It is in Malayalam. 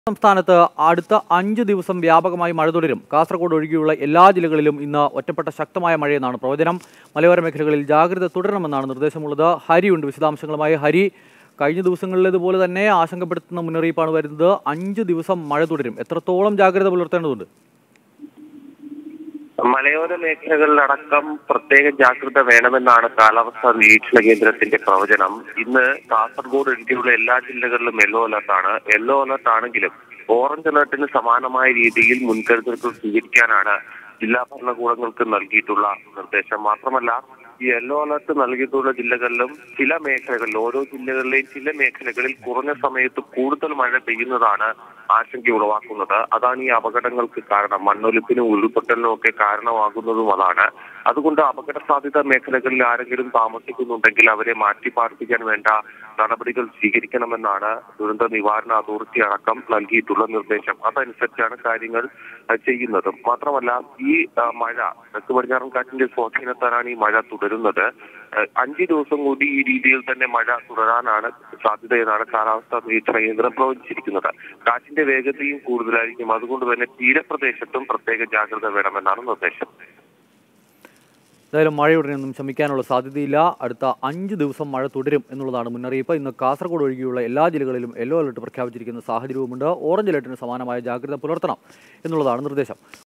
സംസ്ഥാനത്ത് അടുത്ത അഞ്ച് ദിവസം വ്യാപകമായി മഴ തുടരും കാസർഗോഡ് ഒഴികെയുള്ള എല്ലാ ജില്ലകളിലും ഇന്ന് ഒറ്റപ്പെട്ട ശക്തമായ മഴയെന്നാണ് പ്രവചനം മലയോര മേഖലകളിൽ ജാഗ്രത തുടരണമെന്നാണ് നിർദ്ദേശമുള്ളത് ഹരിയുണ്ട് വിശദാംശങ്ങളുമായി ഹരി കഴിഞ്ഞ ദിവസങ്ങളിലേതുപോലെ തന്നെ ആശങ്കപ്പെടുത്തുന്ന മുന്നറിയിപ്പാണ് വരുന്നത് അഞ്ച് ദിവസം മഴ തുടരും എത്രത്തോളം ജാഗ്രത പുലർത്തേണ്ടതുണ്ട് മലയോര മേഖലകളിലടക്കം പ്രത്യേക ജാഗ്രത വേണമെന്നാണ് കാലാവസ്ഥാ നിരീക്ഷണ കേന്ദ്രത്തിന്റെ പ്രവചനം ഇന്ന് കാസർഗോഡ് ഒഴികെയുള്ള എല്ലാ ജില്ലകളിലും യെല്ലോ അലർട്ടാണ് യെല്ലോ അലർട്ട് ആണെങ്കിലും ഓറഞ്ച് അലർട്ടിന് സമാനമായ രീതിയിൽ മുൻകരുതലുകൾ സ്വീകരിക്കാനാണ് ജില്ലാ ഭരണകൂടങ്ങൾക്ക് നൽകിയിട്ടുള്ള നിർദ്ദേശം മാത്രമല്ല ഈ യെല്ലോ അലർട്ട് നൽകിയിട്ടുള്ള ജില്ലകളിലും ചില മേഖലകളിൽ ഓരോ ജില്ലകളിലെയും ചില മേഖലകളിൽ കുറഞ്ഞ സമയത്ത് കൂടുതൽ മഴ പെയ്യുന്നതാണ് ആശങ്ക ഉളവാക്കുന്നത് അതാണ് ഈ അപകടങ്ങൾക്ക് കാരണം മണ്ണൊലിപ്പിനും ഉരുൾപൊട്ടലിനും ഒക്കെ കാരണമാകുന്നതും അതാണ് അതുകൊണ്ട് അപകട സാധ്യത മേഖലകളിൽ ആരെങ്കിലും താമസിക്കുന്നുണ്ടെങ്കിൽ അവരെ മാറ്റി പാർപ്പിക്കാൻ വേണ്ട നടപടികൾ സ്വീകരിക്കണമെന്നാണ് ദുരന്ത നിവാരണ അതോറിറ്റി അടക്കം നൽകിയിട്ടുള്ള നിർദ്ദേശം അതനുസരിച്ചാണ് കാര്യങ്ങൾ അഹ്, ചെയ്യുന്നതും മാത്രമല്ല ഈ ആ, മഴ തെക്ക് പടിഞ്ഞാറൻ കാറ്റിന്റെ സ്വാധീനത്താലാണ് ഈ മഴ തുടരുന്നത് അഹ്, അഞ്ച് ദിവസം കൂടി ഈ രീതിയിൽ തന്നെ മഴ തുടരാനാണ് സാധ്യതയെന്നാണ് കാലാവസ്ഥാ നിരീക്ഷണ കേന്ദ്രം പ്രവചിച്ചിരിക്കുന്നത് കാറ്റിന്റെ വേഗതയും കൂടുതലായിരിക്കും അതുകൊണ്ട് തന്നെ തീരപ്രദേശത്തും പ്രത്യേക ജാഗ്രത വേണമെന്നാണ് നിർദ്ദേശം എന്തായാലും മഴയുടനെയൊന്നും ശമിക്കാനുള്ള സാധ്യതയില്ല അടുത്ത അഞ്ച് ദിവസം മഴ തുടരും എന്നുള്ളതാണ് മുന്നറിയിപ്പ് ഇന്ന് കാസർഗോഡ് ഒഴികെയുള്ള എല്ലാ ജില്ലകളിലും യെല്ലോ അലർട്ട് പ്രഖ്യാപിച്ചിരിക്കുന്ന സാഹചര്യവുമുണ്ട് ഓറഞ്ച് അലർട്ടിന് സമാനമായ ജാഗ്രത പുലർത്തണം എന്നുള്ളതാണ് നിർദ്ദേശം